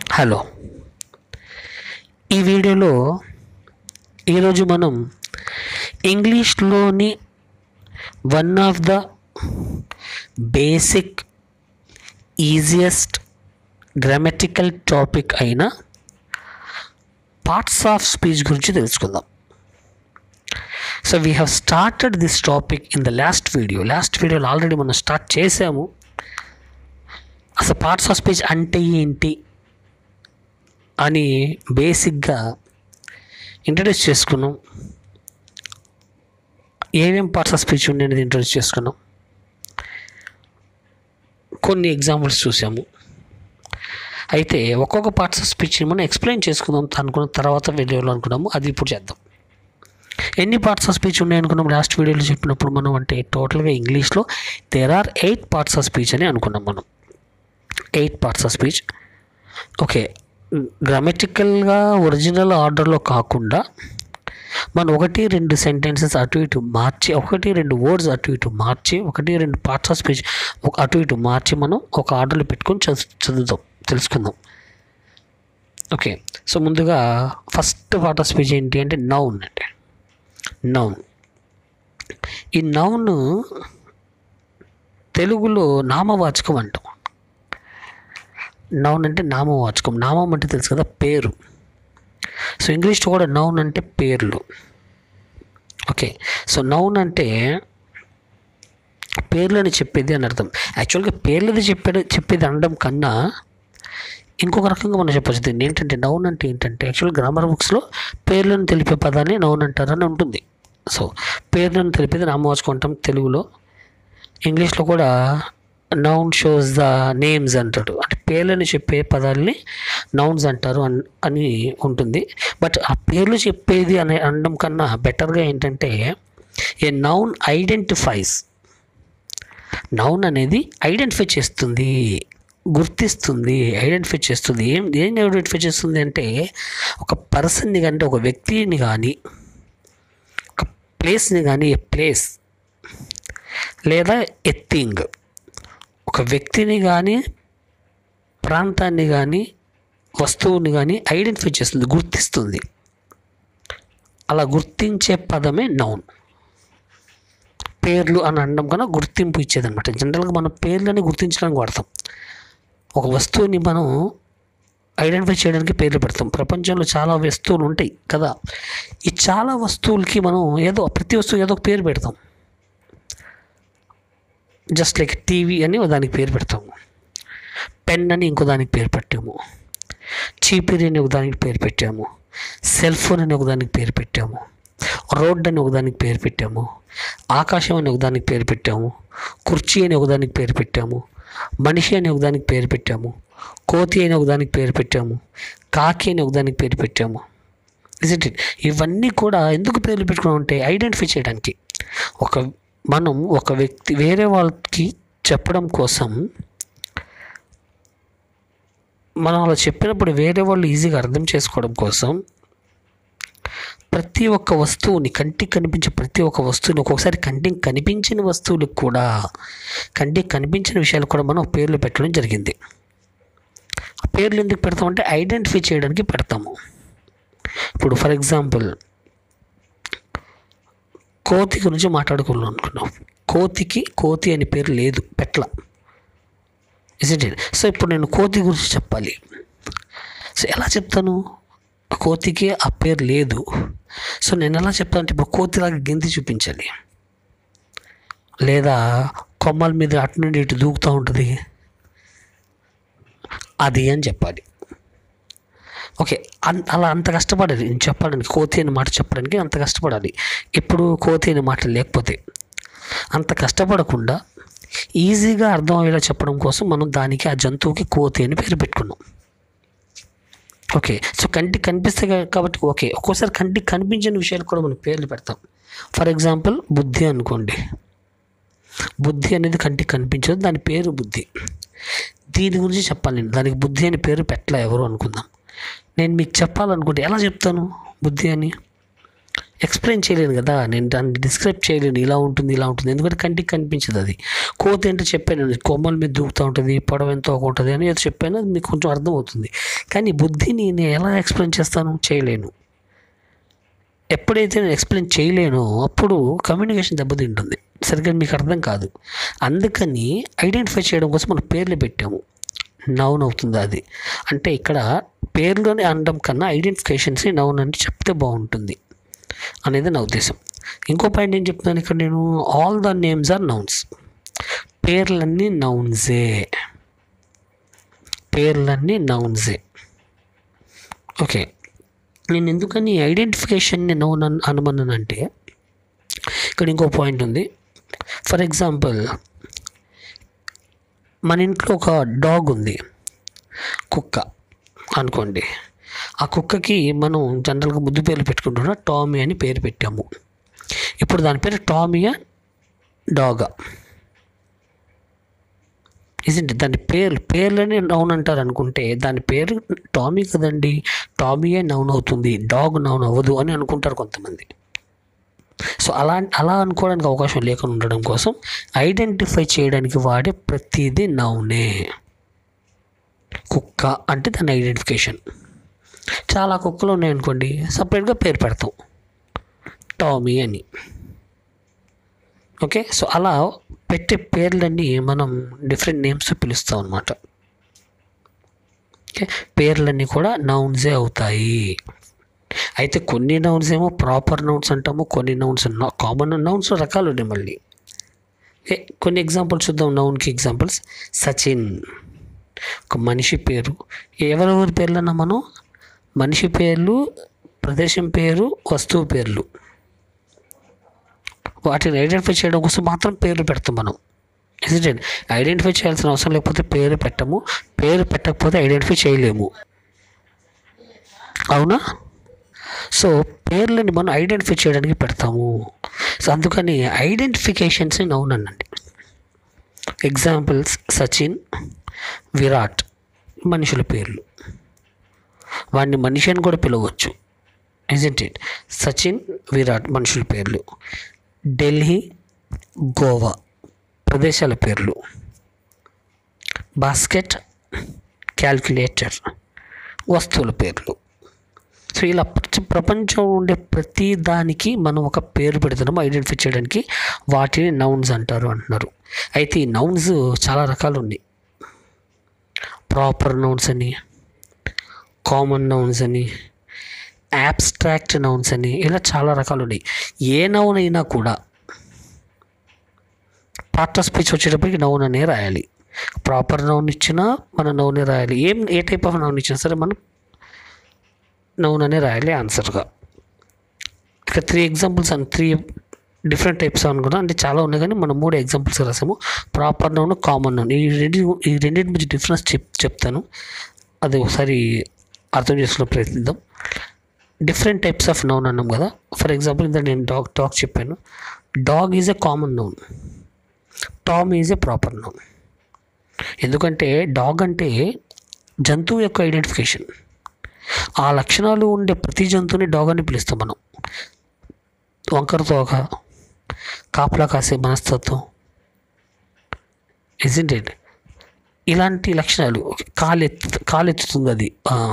hello ఈ వీడియోలో ఈరోజు మనం ఇంగ్లీష్లోని one of the basic easiest grammatical topic అయిన పార్ట్స్ ఆఫ్ స్పీచ్ గురించి తెలుసుకుందాం so we have started this topic in the last video last వీడియోలో ఆల్రెడీ మనం స్టార్ట్ చేసాము అసలు పార్ట్స్ ఆఫ్ స్పీచ్ అంటే ఏంటి అని బేసిక్గా ఇంట్రడ్యూస్ చేసుకున్నాం ఏమేం పార్ట్స్ ఆఫ్ స్పీచ్ ఉండేది ఇంట్రడ్యూస్ చేసుకున్నాం కొన్ని ఎగ్జాంపుల్స్ చూసాము అయితే ఒక్కొక్క పార్ట్స్ ఆఫ్ స్పీచ్ని మనం ఎక్స్ప్లెయిన్ చేసుకుందాం అనుకున్న తర్వాత వీడియోలో అనుకున్నాము అది ఇప్పుడు చేద్దాం ఎన్ని పార్ట్స్ ఆఫ్ స్పీచ్ ఉన్నాయి అనుకున్నాం లాస్ట్ వీడియోలో చెప్పినప్పుడు మనం అంటే టోటల్గా ఇంగ్లీష్లో there are eight parts of speech అని అనుకున్నాం మనం eight parts of speech okay గ్రామటికల్గా ఒరిజినల్ ఆర్డర్లో కాకుండా మనం ఒకటి రెండు సెంటెన్సెస్ అటు ఇటు మార్చి ఒకటి రెండు వర్డ్స్ అటు ఇటు మార్చి ఒకటి రెండు పార్ట్స్ ఆఫ్ స్పీచ్ ఒక అటు ఇటు మార్చి మనం ఒక ఆర్డర్లో పెట్టుకొని చదువు చదువుదాం తెలుసుకుందాం ఓకే సో ముందుగా ఫస్ట్ పార్ట్ ఆఫ్ స్పీచ్ ఏంటి అంటే నౌన్ అంటే నౌన్ ఈ నౌన్ తెలుగులో నామవాచకం అంటాం నౌన్ అంటే నామవాచకం నామం అంటే తెలుసు కదా పేరు సో ఇంగ్లీష్లో కూడా నౌన్ అంటే పేర్లు ఓకే సో నౌన్ అంటే పేర్లని చెప్పేది అని అర్థం యాక్చువల్గా పేర్లది చెప్పేది చెప్పేది అనడం కన్నా ఇంకొక రకంగా మనం చెప్పచ్చు దీన్ని ఏంటంటే నౌన్ అంటే ఏంటంటే యాక్చువల్ గ్రామర్ బుక్స్లో పేర్లను తెలిపే పదాన్ని నౌన్ అంటారని ఉంటుంది సో పేర్లను తెలిపేది నామవాచకం అంటాం తెలుగులో ఇంగ్లీష్లో కూడా నౌన్ షోస్ ద నేమ్స్ అంటాడు అంటే పేర్లను చెప్పే పదాలని నౌన్స్ అంటారు అన్ అని ఉంటుంది బట్ ఆ పేర్లు చెప్పేది అనే అనడం కన్నా బెటర్గా ఏంటంటే ఏ నౌన్ ఐడెంటిఫైస్ నౌన్ అనేది ఐడెంటిఫై చేస్తుంది గుర్తిస్తుంది ఐడెంటిఫై చేస్తుంది ఏం ఏం ఐడెంటిఫై చేస్తుంది అంటే ఒక పర్సన్ని కానీ ఒక వ్యక్తిని కానీ ఒక ప్లేస్ని కానీ ఏ ప్లేస్ లేదా ఎ థింగ్ ఒక వ్యక్తిని కానీ ప్రాంతాన్ని కానీ వస్తువుని కానీ ఐడెంటిఫై చేస్తుంది గుర్తిస్తుంది అలా గుర్తించే పదమే నౌన్ పేర్లు అని అనడం కన్నా గుర్తింపు ఇచ్చేదన్నమాట జనరల్గా మనం పేర్లని గుర్తించడానికి వాడతాం ఒక వస్తువుని మనం ఐడెంటిఫై చేయడానికి పేర్లు పెడతాం ప్రపంచంలో చాలా వస్తువులు ఉంటాయి కదా ఈ చాలా వస్తువులకి మనం ఏదో ప్రతి వస్తువు ఏదో ఒక పేరు పెడతాం జస్ట్ లైక్ టీవీ అని దానికి పేరు పెడతాము పెన్ అని ఇంకో దానికి పేరు పెట్టాము చీపిరి అని ఒక దానికి పేరు పెట్టాము సెల్ ఫోన్ అని ఒక దానికి పేరు పెట్టాము రోడ్ అని ఒకదానికి పేరు పెట్టాము ఆకాశం అని ఒకదానికి పేరు పెట్టాము కుర్చీ అని ఒకదానికి పేరు పెట్టాము మనిషి అని ఒకదానికి పేరు పెట్టాము కోతి అని ఒకదానికి పేరు పెట్టాము కాకి అని ఒకదానికి పేరు పెట్టాము ఇట్ ఇవన్నీ కూడా ఎందుకు పేర్లు పెట్టుకున్నాం అంటే ఐడెంటిఫై చేయడానికి ఒక మనం ఒక వ్యక్తి వేరే వాళ్ళకి చెప్పడం కోసం మనం అలా చెప్పినప్పుడు వేరే వాళ్ళు ఈజీగా అర్థం చేసుకోవడం కోసం ప్రతి ఒక్క వస్తువుని కంటికి కనిపించే ప్రతి ఒక్క వస్తువుని ఒక్కొక్కసారి కంటికి కనిపించిన వస్తువులకు కూడా కంటికి కనిపించిన విషయాలు కూడా మనం పేర్లు పెట్టడం జరిగింది ఆ పేర్లు ఎందుకు పెడతామంటే ఐడెంటిఫై చేయడానికి పెడతాము ఇప్పుడు ఫర్ ఎగ్జాంపుల్ కోతి గురించి మాట్లాడుకున్నాం అనుకున్నాం కోతికి కోతి అనే పేరు లేదు పెట్ల ఇట్ సో ఇప్పుడు నేను కోతి గురించి చెప్పాలి సో ఎలా చెప్తాను కోతికి ఆ పేరు లేదు సో నేను ఎలా చెప్తాను అంటే ఇప్పుడు కోతిలాగా గెంతి చూపించాలి లేదా కొమ్మల మీద అటు నుండి ఇటు దూకుతూ ఉంటుంది అది అని చెప్పాలి ఓకే అన్ అలా అంత కష్టపడాలి నేను చెప్పడానికి కోతి అనే మాట చెప్పడానికి అంత కష్టపడాలి ఇప్పుడు కోతి అనే మాట లేకపోతే అంత కష్టపడకుండా ఈజీగా అర్థం అయ్యేలా చెప్పడం కోసం మనం దానికి ఆ జంతువుకి కోతి అని పేరు పెట్టుకున్నాం ఓకే సో కంటికి కనిపిస్తే కాబట్టి ఓకే ఒక్కోసారి కంటికి కనిపించని విషయాలు కూడా మనం పేర్లు పెడతాం ఫర్ ఎగ్జాంపుల్ బుద్ధి అనుకోండి బుద్ధి అనేది కంటికి కనిపించదు దాని పేరు బుద్ధి దీని గురించి చెప్పాలి నేను దానికి బుద్ధి అని పేరు పెట్టలే ఎవరు అనుకుందాం నేను మీకు చెప్పాలనుకుంటే ఎలా చెప్తాను బుద్ధి అని ఎక్స్ప్లెయిన్ చేయలేను కదా నేను దాన్ని డిస్క్రైబ్ చేయలేను ఇలా ఉంటుంది ఇలా ఉంటుంది ఎందుకంటే కంటికి కనిపించదు అది కోతి అంటే చెప్పాను కొమ్మల మీద దూకుతూ ఉంటుంది పొడవ ఎంతో ఉంటుంది అని ఏదో చెప్పాను అది మీకు కొంచెం అర్థమవుతుంది కానీ బుద్ధిని నేను ఎలా ఎక్స్ప్లెయిన్ చేస్తాను చేయలేను ఎప్పుడైతే నేను ఎక్స్ప్లెయిన్ చేయలేనో అప్పుడు కమ్యూనికేషన్ దెబ్బతింటుంది సరిగ్గా మీకు అర్థం కాదు అందుకని ఐడెంటిఫై చేయడం కోసం మనం పేర్లు పెట్టాము నౌన్ అవుతుంది అది అంటే ఇక్కడ పేర్లోనే అనడం కన్నా ఐడెంటిఫికేషన్స్ని నౌన్ అని చెప్తే బాగుంటుంది అనేది నా ఉద్దేశం ఇంకో పాయింట్ ఏం చెప్తున్నాను ఇక్కడ నేను all the names are nouns పేర్లన్నీ నౌన్సే పేర్లన్నీ నౌన్సే ఓకే నేను ఎందుకని ఐడెంటిఫికేషన్ని నౌన్ అన్ అనమన్నానంటే ఇక్కడ ఇంకో పాయింట్ ఉంది ఫర్ ఎగ్జాంపుల్ మన ఇంట్లో ఒక డాగ్ ఉంది కుక్క అనుకోండి ఆ కుక్కకి మనం జనరల్గా ముద్దు పేర్లు పెట్టుకుంటున్నా టామీ అని పేరు పెట్టాము ఇప్పుడు దాని పేరు టామియా డాగా ఇజంట్ దాని పేర్లు పేర్లని నౌన్ అంటారు అనుకుంటే దాని పేరు టామీ కదండి టామీయే నౌన్ అవుతుంది డాగ్ నౌన్ అవ్వదు అని అనుకుంటారు కొంతమంది సో అలా అలా అనుకోవడానికి అవకాశం లేకుండా ఉండడం కోసం ఐడెంటిఫై చేయడానికి వాడే ప్రతిదీ నౌనే కుక్క అంటే దాని ఐడెంటిఫికేషన్ చాలా కుక్కలు ఉన్నాయనుకోండి సపరేట్గా పేరు పెడతాం టామీ అని ఓకే సో అలా పెట్టే పేర్లన్నీ మనం డిఫరెంట్ నేమ్స్ పిలుస్తాం అనమాట ఓకే పేర్లన్నీ కూడా నౌన్సే అవుతాయి అయితే కొన్ని నౌన్స్ ఏమో ప్రాపర్ నౌన్స్ అంటాము కొన్ని నౌన్స్ కామన్ నౌన్స్ రకాలు ఉన్నాయి మళ్ళీ ఓకే కొన్ని ఎగ్జాంపుల్స్ చూద్దాం నౌన్కి ఎగ్జాంపుల్స్ సచిన్ ఒక మనిషి పేరు ఎవరెవరి పేర్లన్నా మనం మనిషి పేర్లు ప్రదేశం పేరు వస్తువు పేర్లు వాటిని ఐడెంటిఫై చేయడం కోసం మాత్రం పేర్లు పెడతాం మనం ఇసిడెంట్ ఐడెంటిఫై చేయాల్సిన అవసరం లేకపోతే పేరు పెట్టము పేరు పెట్టకపోతే ఐడెంటిఫై చేయలేము అవునా సో పేర్లని మనం ఐడెంటిఫై చేయడానికి పెడతాము సో అందుకని ఐడెంటిఫికేషన్స్ అవునండి ఎగ్జాంపుల్స్ సచిన్ విరాట్ మనుషుల పేర్లు వాడిని మనిషి అని కూడా పిలవచ్చు ఇజెంట్ ఇట్ సచిన్ విరాట్ మనుషుల పేర్లు ఢిల్లీ గోవా ప్రదేశాల పేర్లు బాస్కెట్ క్యాల్కులేటర్ వస్తువుల పేర్లు సో ఇలా ప్రతి ప్రపంచంలో ఉండే ప్రతి దానికి మనం ఒక పేరు పెడుతున్నాము ఐడెంటిఫై చేయడానికి వాటిని నౌన్స్ అంటారు అంటున్నారు అయితే ఈ నౌన్స్ చాలా రకాలు ఉన్నాయి ప్రాపర్ నౌన్స్ అని కామన్ నౌన్స్ అని యాబ్స్ట్రాక్ట్ నౌన్స్ అని ఇలా చాలా రకాలు ఉన్నాయి ఏ నౌన్ అయినా కూడా పార్ట్ ఆఫ్ స్పీచ్ వచ్చేటప్పటికి నౌన్ అనే రాయాలి ప్రాపర్ నౌన్ ఇచ్చినా మన నౌనే రాయాలి ఏం ఏ టైప్ ఆఫ్ నౌన్ ఇచ్చినా సరే మనం నౌన్ అనే రాయాలి ఆన్సర్గా ఇక three examples and three different types అనుకున్నా అంటే చాలా ఉన్నాయి కానీ మనం మూడు ఎగ్జాంపుల్స్ రాసాము ప్రాపర్ నౌన్ కామన్ నౌన్ ఈ రెండు ఈ రెండింటి మధ్య డిఫరెన్స్ చెప్ చెప్తాను అది ఒకసారి అర్థం చేసుకునే ప్రయత్నిద్దాం డిఫరెంట్ టైప్స్ ఆఫ్ నౌన్ అన్నాం కదా ఫర్ ఎగ్జాంపుల్ ఇంత నేను డాగ్ డాగ్ చెప్పాను dog is a common noun Tom is a proper noun ఎందుకంటే డాగ్ అంటే జంతువు యొక్క ఐడెంటిఫికేషన్ ఆ లక్షణాలు ఉండే ప్రతి జంతువుని డాగ్ అని పిలుస్తాం మనం వంకర తోక కాపలా కాసే మనస్తత్వం ఇజెంట్ ఇట్ ఇలాంటి లక్షణాలు కాలెత్తు కాలెత్తుతుంది అది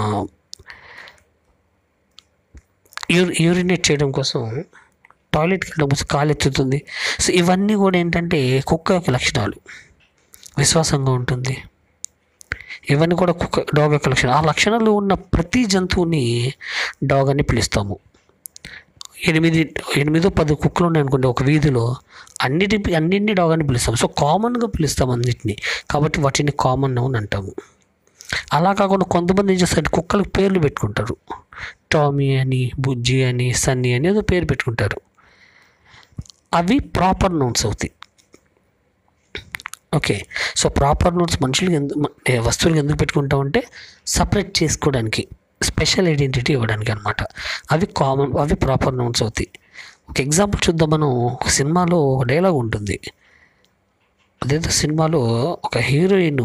యూరి యూరినేట్ చేయడం కోసం టాయిలెట్కి వెళ్ళడం కోసం కాలెత్తుతుంది సో ఇవన్నీ కూడా ఏంటంటే కుక్క యొక్క లక్షణాలు విశ్వాసంగా ఉంటుంది ఇవన్నీ కూడా కుక్క డాగ్ యొక్క లక్షణాలు ఆ లక్షణాలు ఉన్న ప్రతి జంతువుని డాగ్ అని పిలుస్తాము ఎనిమిది ఎనిమిదో పది కుక్కలు ఉన్నాయి అనుకోండి ఒక వీధిలో అన్నిటి అన్నింటినీ డాగ్ అని పిలుస్తాం సో కామన్గా పిలుస్తాం అన్నిటిని కాబట్టి వాటిని కామన్ నౌన్ అంటాము అలా కాకుండా కొంతమంది ఏం చేస్తారు కుక్కలకు పేర్లు పెట్టుకుంటారు టామీ అని బుజ్జి అని సన్నీ అని ఏదో పేరు పెట్టుకుంటారు అవి ప్రాపర్ నౌన్స్ అవుతాయి ఓకే సో ప్రాపర్ నోట్స్ మనుషులకి ఎందుకు వస్తువులకి ఎందుకు పెట్టుకుంటామంటే సపరేట్ చేసుకోవడానికి స్పెషల్ ఐడెంటిటీ ఇవ్వడానికి అనమాట అవి కామన్ అవి ప్రాపర్ నౌన్స్ అవుతాయి ఒక ఎగ్జాంపుల్ చూద్దాం మనం ఒక సినిమాలో ఒక డైలాగ్ ఉంటుంది అదేదో సినిమాలో ఒక హీరోయిన్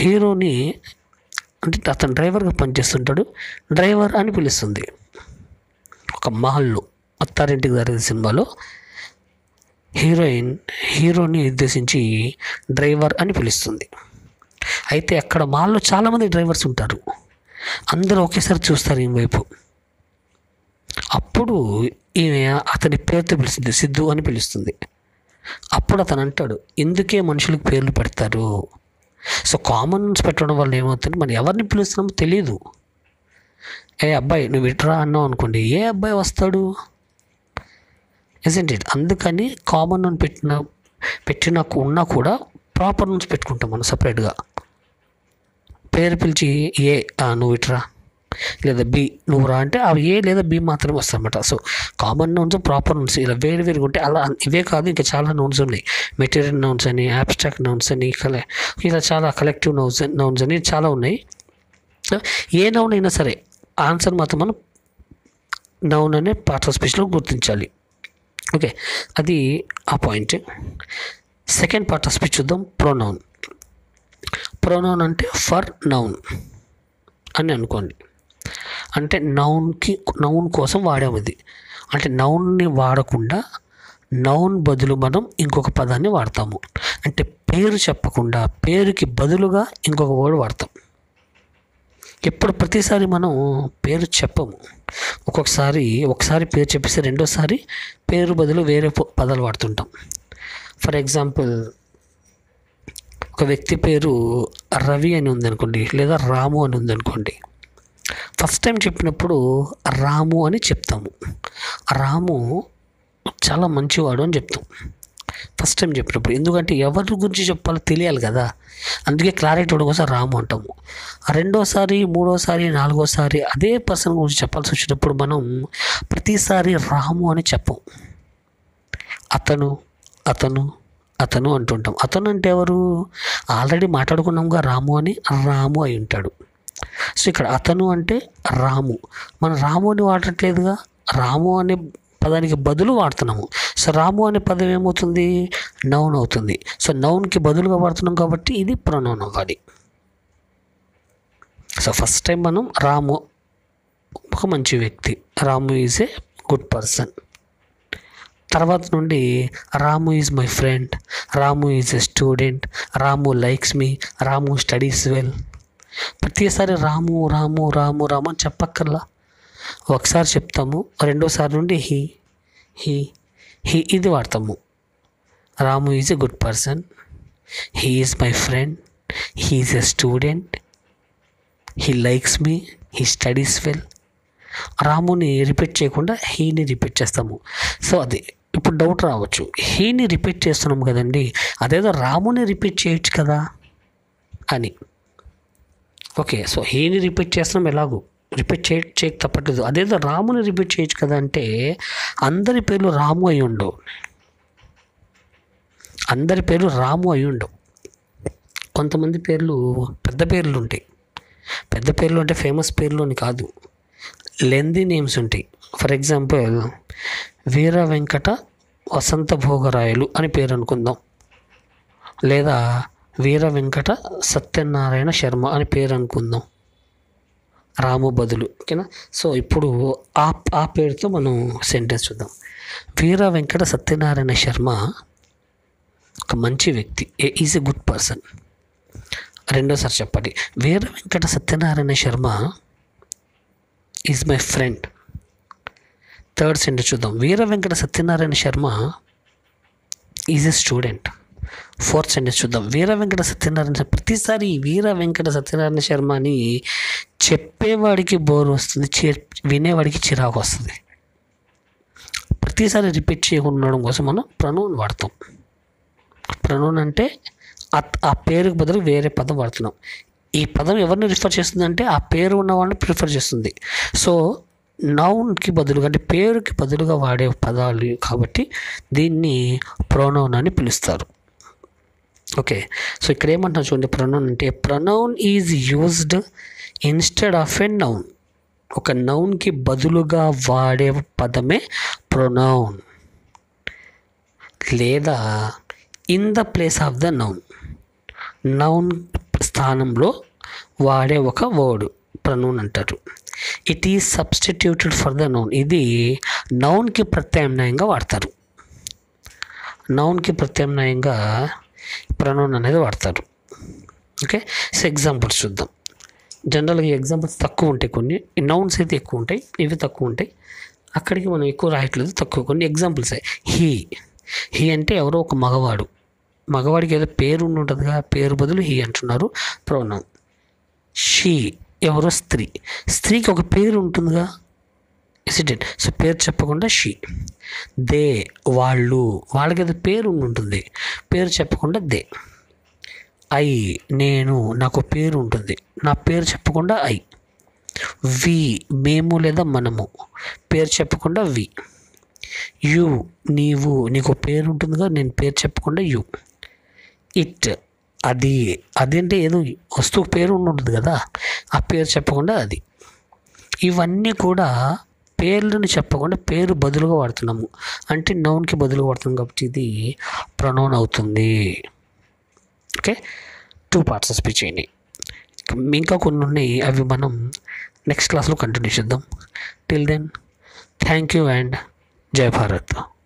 హీరోని అంటే అతను డ్రైవర్గా పనిచేస్తుంటాడు డ్రైవర్ అని పిలుస్తుంది ఒక మాల్లో అత్తారింటికి జరిగే సినిమాలో హీరోయిన్ హీరోని ఉద్దేశించి డ్రైవర్ అని పిలుస్తుంది అయితే అక్కడ మాల్లో చాలామంది డ్రైవర్స్ ఉంటారు అందరూ ఒకేసారి చూస్తారు ఈమె వైపు అప్పుడు ఈమె అతని పేరుతో పిలుస్తుంది సిద్ధు అని పిలుస్తుంది అప్పుడు అతను అంటాడు ఎందుకే మనుషులకు పేర్లు పెడతారు సో కామన్స్ పెట్టడం వల్ల ఏమవుతుంది మనం ఎవరిని పిలుస్తున్నామో తెలియదు ఏ అబ్బాయి నువ్వు ఇట్రా అన్నావు అనుకోండి ఏ అబ్బాయి వస్తాడు ఇజెంట్ ఇట్ అందుకని కామన్ అని పెట్టిన పెట్టిన ఉన్నా కూడా ప్రాపర్ నుంచి పెట్టుకుంటాం మనం సపరేట్గా పేరు పిలిచి ఏ ఆ, నువ్వు ఇట్రా లేదా బి నువ్వు రా అంటే అవి ఏ లేదా బి మాత్రమే వస్తాయన్నమాట so common nouns proper nouns ఇలా వేరు వేరుగా ఉంటే అలా ఇవే కాదు ఇంకా చాలా నౌన్స్ ఉన్నాయి మెటీరియల్ నౌన్స్ అని అబ్స్ట్రాక్ట్ నౌన్స్ అని కలె ఇలా చాలా కలెక్టివ్ నౌన్స్ నౌన్స్ అని చాలా ఉన్నాయి సో ఏ నౌన్ అయినా సరే ఆన్సర్ మాత్రం మనం నౌన్ అనే పార్ట్ ఆఫ్ స్పీచ్లో గుర్తించాలి ఓకే అది ఆ point second part of speech చూద్దాం ప్రొనౌన్ ప్రొనౌన్ అంటే ఫర్ నౌన్ అని అనుకోండి అంటే నౌన్కి నౌన్ కోసం వాడాము ఇది అంటే నౌన్ని వాడకుండా నౌన్ బదులు మనం ఇంకొక పదాన్ని వాడతాము అంటే పేరు చెప్పకుండా పేరుకి బదులుగా ఇంకొక వర్డ్ వాడతాం ఎప్పుడు ప్రతిసారి మనం పేరు చెప్పము ఒక్కొక్కసారి ఒకసారి పేరు చెప్పేసి రెండోసారి పేరు బదులు వేరే ప- పదాలు వాడుతుంటాం ఫర్ ఎగ్జాంపుల్ ఒక వ్యక్తి పేరు రవి అని ఉందనుకోండి లేదా రాము అని ఉందనుకోండి ఫస్ట్ టైం చెప్పినప్పుడు రాము అని చెప్తాము రాము చాలా మంచివాడు అని చెప్తాం ఫస్ట్ టైం చెప్పినప్పుడు ఎందుకంటే ఎవరి గురించి చెప్పాలో తెలియాలి కదా అందుకే క్లారిటీ ఇవ్వడం కోసం రాము అంటాము ఆ రెండోసారి మూడోసారి నాలుగోసారి అదే పర్సన్ గురించి చెప్పాల్సి వచ్చినప్పుడు మనం ప్రతిసారి రాము అని చెప్పం అతను అతను అతను అంటుంటాం అతను అంటే ఎవరు ఆల్రెడీ మాట్లాడుకున్నాంగా రాము అని రాము అయి ఉంటాడు సో ఇక్కడ అతను అంటే రాము మనం రాము అని వాడట్లేదుగా రాము అనే పదానికి బదులు వాడుతున్నాము సో రాము అనే పదం ఏమవుతుంది నౌన్ అవుతుంది సో నౌన్కి బదులుగా వాడుతున్నాం కాబట్టి ఇది ప్రొనౌన్ అవ్వాలి సో ఫస్ట్ టైం మనం రాము ఒక మంచి వ్యక్తి Ramu is a good person తర్వాత నుండి Ramu is my friend Ramu is a student Ramu likes me Ramu studies well ప్రతిసారి రాము రాము రాము రాము అని చెప్పక్కర్లా ఒకసారి చెప్తాము రెండోసారి నుండి హీ హీ హీ ఇది వాడతాము Ramu is a good person he is my friend he is a student he likes me he studies well రాముని repeat చేయకుండా హీని రిపీట్ చేస్తాము సో అది ఇప్పుడు డౌట్ రావచ్చు హీని రిపీట్ చేస్తున్నాము కదండి అదేదో రాముని రిపీట్ చేయొచ్చు కదా అని ఓకే సో హీని రిపీట్ చేస్తున్నాం ఎలాగో రిపీట్ చేయ చేయక తప్పట్లేదు అదేదో రాముని రిపీట్ చేయొచ్చు కదా అంటే అందరి పేర్లు రాము అయి ఉండవు అందరి పేర్లు రాము అయి ఉండవు కొంతమంది పేర్లు పెద్ద పేర్లు ఉంటాయి పెద్ద పేర్లు అంటే ఫేమస్ పేర్లు అని కాదు లెంది నేమ్స్ ఉంటాయి ఫర్ ఎగ్జాంపుల్ వీర వెంకట వసంత భోగరాయలు అని పేరు అనుకుందాం లేదా వీర వెంకట సత్యనారాయణ శర్మ అని పేరు అనుకుందాం రాము బదులు ఓకేనా సో ఇప్పుడు ఆ ఆ పేరుతో మనం సెంటెన్స్ చూద్దాం వీర వెంకట సత్యనారాయణ శర్మ ఒక మంచి వ్యక్తి ఈజ్ ఎ గుడ్ పర్సన్ రెండోసారి చెప్పండి Veera Venkata Satyanarayana Sharma is my friend third sentence చూద్దాం Veera Venkata Satyanarayana Sharma is a student fourth sentence చూద్దాం వీర వెంకట సత్యనారాయణ శర్మ ప్రతిసారి ఈ వీర వెంకట సత్యనారాయణ శర్మ అని చెప్పేవాడికి బోర్ వస్తుంది చి- వినేవాడికి చిరాకు వస్తుంది ప్రతిసారి రిపీట్ చేయకుండా ఉండడం కోసం మనం ప్రనౌన్ వాడతాం ప్రనౌన్ అంటే ఆ- ఆ పేరుకు బదులు వేరే పదం వాడుతున్నాం ఈ పదం ఎవరిని రిఫర్ చేస్తుందంటే ఆ పేరు ఉన్న వాళ్ళని ప్రిఫర్ చేస్తుంది సో నౌన్కి బదులుగా అంటే పేరుకి బదులుగా వాడే పదాలు కాబట్టి దీన్ని ప్రొనౌన్ అని పిలుస్తారు ఓకే సో ఇక్కడ ఏమంటున్నా చూడండి ప్రొనౌన్ అంటే pronoun is used instead of a noun ఒక నౌన్కి బదులుగా వాడే పదమే ప్రొనౌన్ లేదా in the place of the noun noun స్థానంలో వాడే ఒక వర్డ్ ప్రనౌన్ అంటారు it is substituted for the noun ఇది నౌన్కి ప్రత్యామ్నాయంగా వాడతారు నౌన్కి ప్రత్యామ్నాయంగా ప్రనౌన్ అనేది వాడతారు ఓకే సో ఎగ్జాంపుల్స్ చూద్దాం జనరల్గా ఈ ఎగ్జాంపుల్స్ తక్కువ ఉంటాయి కొన్ని నౌన్స్ అయితే ఎక్కువ ఉంటాయి ఇవి తక్కువ ఉంటాయి అక్కడికి మనం ఎక్కువ రాయట్లేదు తక్కువ కొన్ని ఎగ్జాంపుల్స్ హీ హీ అంటే ఎవరో ఒక మగవాడు మగవాడికి ఏదో పేరు ఉండి ఉంటుందిగా పేరు బదులు హీ అంటున్నారు ప్రొనౌన్ షీ ఎవరో స్త్రీ స్త్రీకి ఒక పేరు ఉంటుందిగా ఇసిడెంట్ సో పేరు చెప్పకుండా షీ దే వాళ్ళు వాళ్ళకి ఏదో పేరు ఉండి ఉంటుంది పేరు చెప్పకుండా దే ఐ నేను నాకు పేరు ఉంటుంది నా పేరు చెప్పకుండా ఐ వి మేము లేదా మనము పేరు చెప్పకుండా వి యు నీవు నీకు పేరు ఉంటుందిగా నేను పేరు చెప్పకుండా యు ఇట్ అది అది అంటే ఏదో వస్తువు పేరు ఉండి ఉంటుంది కదా ఆ పేరు చెప్పకుండా అది ఇవన్నీ కూడా పేర్లను చెప్పకుండా పేరు బదులుగా వాడుతున్నాము అంటే నౌన్కి బదులుగా వాడుతున్నాం కాబట్టి ఇది ప్రొనౌన్ అవుతుంది ఓకే టూ పార్ట్స్ స్పీచ్ అయినాయి ఇంకా కొన్ని ఉన్నాయి అవి మనం నెక్స్ట్ క్లాస్లో కంటిన్యూ చేద్దాం till then thank you and జై భారత్